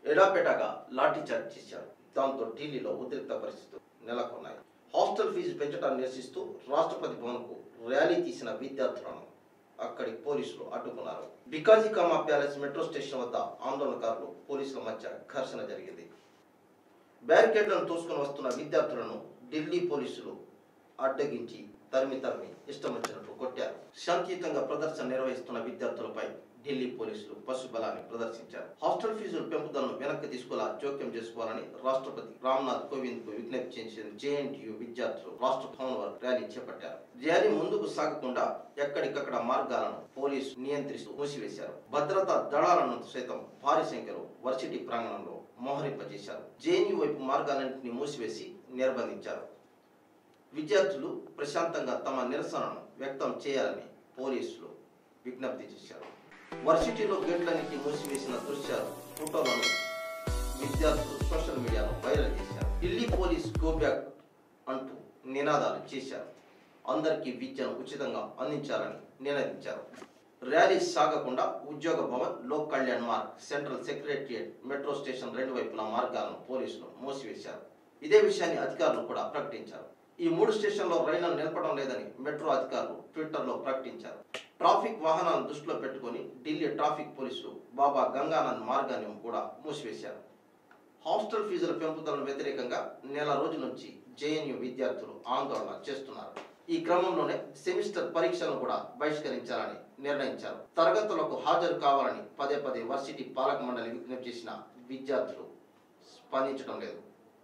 ఎడాపెడాగా లాఠీచార్జ్ చేశారు దాంతో ఢిల్లీలో ఉద్రిక్త పరిస్థితులు నెలకొన్నాయి హాస్టల్ ఫీజు పెంచడాన్ని నిరసిస్తూ రాష్ట్రపతి భవన్కు ర్యాలీ తీసిన విద్యార్థులను అక్కడి పోలీసులు అడ్డుకున్నారు Bhikaji Cama place metro station వద్ద ఆందోళనకారులు పోలీసుల మధ్య ఘర్షణ జరిగింది బ్యారికేడ్లను తోసుకొని వస్తున్న విద్యార్థులను ఢిల్లీ పోలీసులు అడ్డగించి తరిమి తరిమి ఇష్టం వచ్చినట్టు కొట్టారు శాంతియుతంగా ప్రదర్శన నిర్వహిస్తున్న విద్యార్థులపై ఢిల్లీ పోలీసులు పశుబలాన్ని ప్రదర్శించారు హాస్టల్ ఫీజుల పెంపుదలను వెనక్కి తీసుకులా జోక్యం చేసుకోవాలని రాష్ట్రపతి రామ్నాథ్ కోవింద్ కు విజ్ఞప్తి చేసిన జేఎన్టీయూ విద్యార్థులు రాష్ట్ర భవన్ వరకు ర్యాలీ చేపట్టారు ర్యాలీ ముందుకు సాగకుండా ఎక్కడికక్కడ మార్గాలను పోలీసు నియంత్రిస్తూ మూసివేశారు భద్రతా దళాలను సైతం భారీ సంఖ్యలో వర్సిటీ ప్రాంగణంలో మోహరింపజేశారు జేఎన్యూ వైపు మార్గాలన్నింటినీ మూసివేసి నిర్బంధించారు విద్యార్థులు ప్రశాంతంగా తమ నిరసనను వ్యక్తం చేయాలని పోలీసులు విజ్ఞప్తి చేశారు వర్సిటీలో గేట్లన్నింటినీ మూసివేసిన దృశ్యాలు ఫోటోలను విద్యార్థులు సోషల్ మీడియాలో వైరల్ చేశారు ఢిల్లీ పోలీస్ గో బ్యాక్ అంటూ నినాదాలు చేశారు అందరికీ విద్యను ఉచితంగా అందించాలని నినదించారు ర్యాలీ సాగకుండా Udyog Bhavan Lok Kalyan Marg central secretariat metro station రెండు వైపుల మార్గాలను పోలీసులు మూసివేశారు ఇదే విషయాన్ని అధికారులు కూడా ప్రకటించారు ఈ మూడు స్టేషన్లో రైళ్లను నిలపడం లేదని మెట్రో అధికారులు ట్విట్టర్లో ప్రకటించారు ట్రాఫిక్ వాహనాలను దృష్టిలో పెట్టుకొని ఢిల్లీ ట్రాఫిక్ పోలీసులు బాబా గంగానంద్ మార్గాన్ని కూడా మూసివేశారు హాస్టల్ ఫీజుల పెంపుదలకు వ్యతిరేకంగా నెల రోజుల నుంచి జేఎన్యూ విద్యార్థులు ఆందోళన చేస్తున్నారు ఈ క్రమంలోనే సెమిస్టర్ పరీక్షలను కూడా బహిష్కరించాలని నిర్ణయించారు తరగతులకు హాజరు కావాలని పదే పదే వర్సిటీ పాలక మండలి విజ్ఞప్తి చేసిన విద్యార్థులు స్పందించడం లేదు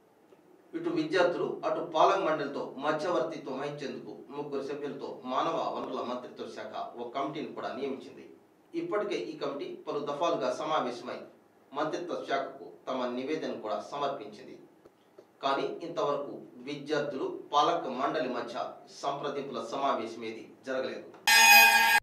ఇటు విద్యార్థులు అటు పాలక మండలితో మధ్యవర్తిత్వం వహించేందుకు ముగ్గురు సభ్యులతో మానవ వనరుల మంత్రిత్వ శాఖ ఒక కమిటీని కూడా నియమించింది ఇప్పటికే ఈ కమిటీ పలు దఫాలుగా సమావేశమై మంత్రిత్వ శాఖకు తమ నివేదన కూడా సమర్పించింది కానీ ఇంతవరకు విద్యార్థులు పాలక మండలి మధ్య సంప్రదింపుల సమావేశం ఏది జరగలేదు